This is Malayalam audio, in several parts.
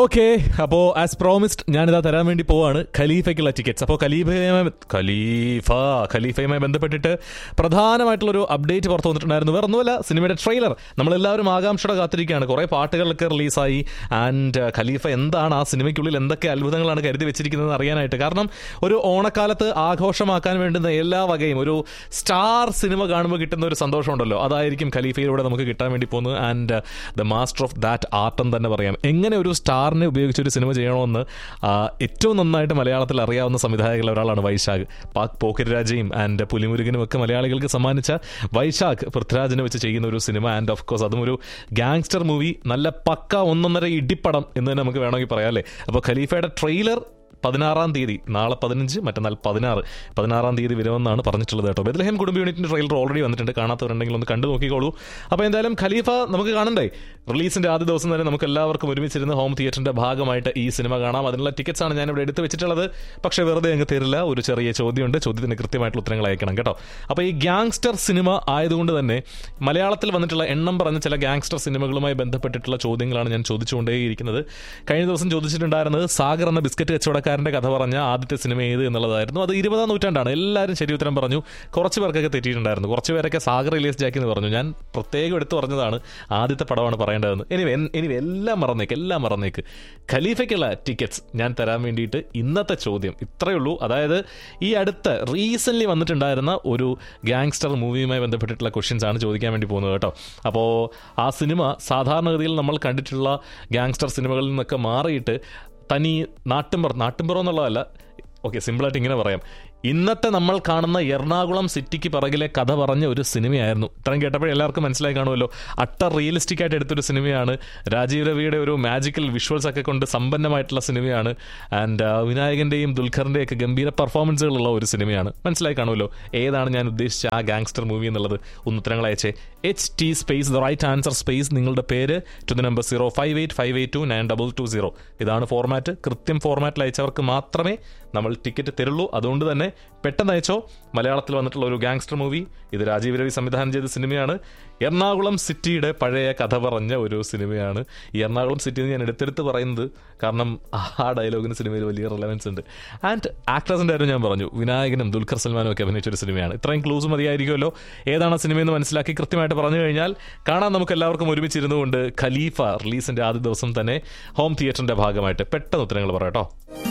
ഓക്കെ അപ്പോ ആസ് പ്രോമിസ്ഡ് ഞാനിതാ തരാൻ വേണ്ടി പോവാണ് ഖലീഫയ്ക്കുള്ള ടിക്കറ്റ്സ് അപ്പോൾ ഖലീഫയുമായി ഖലീഫ ഖലീഫയുമായി ബന്ധപ്പെട്ടിട്ട് പ്രധാനമായിട്ടുള്ളൊരു അപ്ഡേറ്റ് പുറത്തു വന്നിട്ടുണ്ടായിരുന്നു വേറെ ഒന്നുമല്ല സിനിമയുടെ ട്രെയിലർ നമ്മളെല്ലാവരും ആകാംക്ഷയുടെ കാത്തിരിക്കുകയാണ് കുറേ പാട്ടുകളൊക്കെ റിലീസായി ആൻഡ് ഖലീഫ എന്താണ് ആ സിനിമയ്ക്കുള്ളിൽ എന്തൊക്കെ അത്ഭുതങ്ങളാണ് കരുതി വെച്ചിരിക്കുന്നത് അറിയാനായിട്ട് കാരണം ഒരു ഓണക്കാലത്ത് ആഘോഷമാക്കാൻ വേണ്ടുന്ന എല്ലാ വകയും ഒരു സ്റ്റാർ സിനിമ കാണുമ്പോൾ കിട്ടുന്ന ഒരു സന്തോഷമുണ്ടല്ലോ അതായിരിക്കും ഖലീഫയിലൂടെ നമുക്ക് കിട്ടാൻ വേണ്ടി പോകുന്നത് and the master of that art എന്ന് തന്നെ പറയാം എങ്ങനെ ഒരു സ്റ്റാറിനെ ഉപയോഗിച്ച് ഒരു സിനിമ ചെയ്യണമെന്ന് ആ, ഏറ്റവും നന്നായിട്ട് മലയാളത്തിൽ അറിയാവുന്ന സംവിധായകരിൽ ഒരാളാണ് വൈശാഖ് പാക് പോക്കറ്റ് രാജയും ആൻഡ് പുലിമുരുകനും ഒക്കെ മലയാളികൾക്ക് സമ്മാനിച്ച വൈശാഖ് പൃഥ്വിരാജിനെ വെച്ച് ചെയ്യുന്ന ഒരു സിനിമ ആൻഡ് ഓഫ് കോഴ്സ് അതും ഒരു ഗാങ്സ്റ്റർ മൂവി നല്ല പക്ക ഒന്നൊന്നര ഇടിപ്പടം എന്ന് തന്നെ നമുക്ക് വേണമെങ്കിൽ പറയാം അല്ലേ അപ്പോൾ ഖലീഫയുടെ ട്രെയിലർ പതിനാറാം തീയതി നാളെ പതിനഞ്ച് മറ്റന്നാൾ പതിനാറ് പതിനാറാം തീയതി വരുമെന്നാണ് പറഞ്ഞിട്ടുള്ളത് കേട്ടോ ബെദ്ലഹേം കുടുംബ യൂണിറ്റിന്റെ ട്രെയിലർ ഓൾറെഡി വന്നിട്ടുണ്ട് കാണാത്തവരുണ്ടെങ്കിൽ ഒന്ന് കണ്ടു നോക്കിക്കോളൂ അപ്പോൾ എന്തായാലും ഖലീഫ നമുക്ക് കാണണ്ടേ റിലീസിന്റെ ആദ്യ ദിവസം തന്നെ നമുക്ക് എല്ലാവർക്കും ഒരുമിച്ചിരുന്ന് ഹോം തിയേറ്ററിന്റെ ഭാഗമായിട്ട് ഈ സിനിമ കാണാം അതിനുള്ള ടിക്കറ്റ്സ് ആണ് ഞാൻ ഇവിടെ എടുത്ത് വെച്ചിട്ടുള്ളത് പക്ഷേ വെറുതെ അങ്ങ് തരില്ല ഒരു ചെറിയ ചോദ്യമുണ്ട് ചോദ്യത്തിന് കൃത്യമായിട്ടുള്ള ഉത്തരങ്ങൾ അയക്കണം കേട്ടോ അപ്പോൾ ഈ ഗ്യാങ്സ്റ്റർ സിനിമ ആയതുകൊണ്ട് തന്നെ മലയാളത്തിൽ വന്നിട്ടുള്ള എണ്ണം പറഞ്ഞ ചില ഗ്യാങ്സ്റ്റർ സിനിമകളുമായി ബന്ധപ്പെട്ടിട്ടുള്ള ചോദ്യങ്ങളാണ് ഞാൻ ചോദിച്ചുകൊണ്ടേയിരിക്കുന്നത് കഴിഞ്ഞ ദിവസം ചോദിച്ചിട്ടുണ്ടായിരുന്നത് സാഗർ എന്ന ബിസ്ക്കറ്റ് കച്ചവടക്കാരന്റെ കഥ പറഞ്ഞ ആദ്യത്തെ സിനിമ ഏത് എന്നുള്ളതായിരുന്നു അത് ഇരുപതാം നൂറ്റാണ്ടാണ് എല്ലാവരും ശരി ഉത്തരം പറഞ്ഞു കുറച്ച് പേർക്കൊക്കെ തെറ്റിയിട്ടുണ്ടായിരുന്നു കുറച്ച് പേരൊക്കെ സാഗർ റിലീസ് ജാക്കി എന്ന് പറഞ്ഞു ഞാൻ പ്രത്യേകം എടുത്തു പറഞ്ഞതാണ് ആദ്യത്തെ പടമാണ് പറയേണ്ടതെന്ന് എനിവേ എനിവേ എല്ലാം മറന്നേക്ക് എല്ലാം മറന്നേക്ക് ഖലീഫയ്ക്കുള്ള ടിക്കറ്റ്സ് ഞാൻ തരാൻ വേണ്ടിയിട്ട് ഇന്നത്തെ ചോദ്യം ഇത്രയേ ഉള്ളൂ അതായത് ഈ അടുത്ത റീസെന്റ് വന്നിട്ടുണ്ടായിരുന്ന ഒരു ഗാങ്സ്റ്റർ മൂവിയുമായി ബന്ധപ്പെട്ടിട്ടുള്ള ക്വസ്റ്റ്യൻസ് ആണ് ചോദിക്കാൻ വേണ്ടി പോകുന്നത് കേട്ടോ അപ്പോൾ ആ സിനിമ സാധാരണഗതിയിൽ നമ്മൾ കണ്ടിട്ടുള്ള ഗാങ്സ്റ്റർ സിനിമകളിൽ നിന്നൊക്കെ മാറിയിട്ട് തനി നാട്ടിൻപുറം നാട്ടിൻപുറം എന്നുള്ളതല്ല ഓക്കെ സിമ്പിളായിട്ട് ഇങ്ങനെ പറയാം ഇന്നത്തെ നമ്മൾ കാണുന്ന എറണാകുളം സിറ്റിക്ക് പിറകിലെ കഥ പറഞ്ഞ ഒരു സിനിമയായിരുന്നു ഇത്രയും കേട്ടപ്പോൾ എല്ലാവർക്കും മനസ്സിലായി കാണുമല്ലോ അട്ടർ റിയലിസ്റ്റിക് ആയിട്ട് എടുത്തൊരു സിനിമയാണ് രാജീവ് രവിയുടെ ഒരു മാജിക്കൽ വിഷ്വൽസ് ഒക്കെ കൊണ്ട് സമ്പന്നമായിട്ടുള്ള സിനിമയാണ് ആൻഡ് വിനായകന്റെയും ദുൽഖറിന്റെയും ഒക്കെ ഗംഭീര പെർഫോമൻസുകളുള്ള ഒരു സിനിമയാണ് മനസ്സിലായി കാണുമല്ലോ ഏതാണ് ഞാൻ ഉദ്ദേശിച്ച ആ ഗാങ്സ്റ്റർ മൂവി എന്നുള്ളത് ഒന്ന് ഉത്തരങ്ങൾ അയച്ചേ H T space the right answer space നിങ്ങളുടെ പേര് to the number zero five eight five eight two nine double two zero ഇതാണ് ഫോർമാറ്റ് കൃത്യം ഫോർമാറ്റിൽ അയച്ചവർക്ക് മാത്രമേ നമ്മൾ ടിക്കറ്റ് തരുള്ളൂ അതുകൊണ്ട് തന്നെ പെട്ടെന്ന് അയച്ചോ മലയാളത്തിൽ വന്നിട്ടുള്ള ഒരു ഗാങ്സ്റ്റർ മൂവി ഇത് രാജീവ് രവി സംവിധാനം ചെയ്ത സിനിമയാണ് എറണാകുളം സിറ്റിയുടെ പഴയ കഥ പറഞ്ഞ ഒരു സിനിമയാണ് ഈ എറണാകുളം സിറ്റി എന്ന് ഞാൻ എടുത്തെടുത്ത് പറയുന്നത് കാരണം ആ ഡയലോഗിന് സിനിമയിൽ വലിയ റിലവൻസ് ഉണ്ട് ആൻഡ് ആക്ടേഴ്സിൻ്റെ കാര്യം ഞാൻ പറഞ്ഞു വിനായകനും ദുൽഖർ സൽമാനും ഒക്കെ അഭിനയിച്ച ഒരു സിനിമയാണ് ഇത്രയും ക്ലൂസ് മതിയായിരിക്കുമല്ലോ ഏതാണ് ആ സിനിമയെന്ന് മനസ്സിലാക്കി കൃത്യമായിട്ട് പറഞ്ഞു കഴിഞ്ഞാൽ കാണാൻ നമുക്ക് എല്ലാവർക്കും ഒരുമിച്ചിരുന്നുകൊണ്ട് ഖലീഫ റിലീസിന്റെ ആദ്യ ദിവസം തന്നെ ഹോം തിയേറ്ററിന്റെ ഭാഗമായിട്ട് പെട്ടെന്ന് ഉത്തരങ്ങൾ പറയാട്ടോ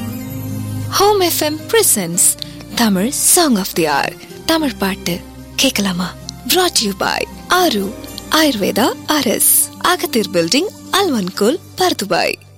home FM presents Tamil song of the hour Tamil பாட்டு கேட்கலாமா brought யூ பாய் ஆரு ஆயுர்வேதா அரஸ் அகத்தீர் பில்டிங் அல்வன்கோல் பர்துபாய்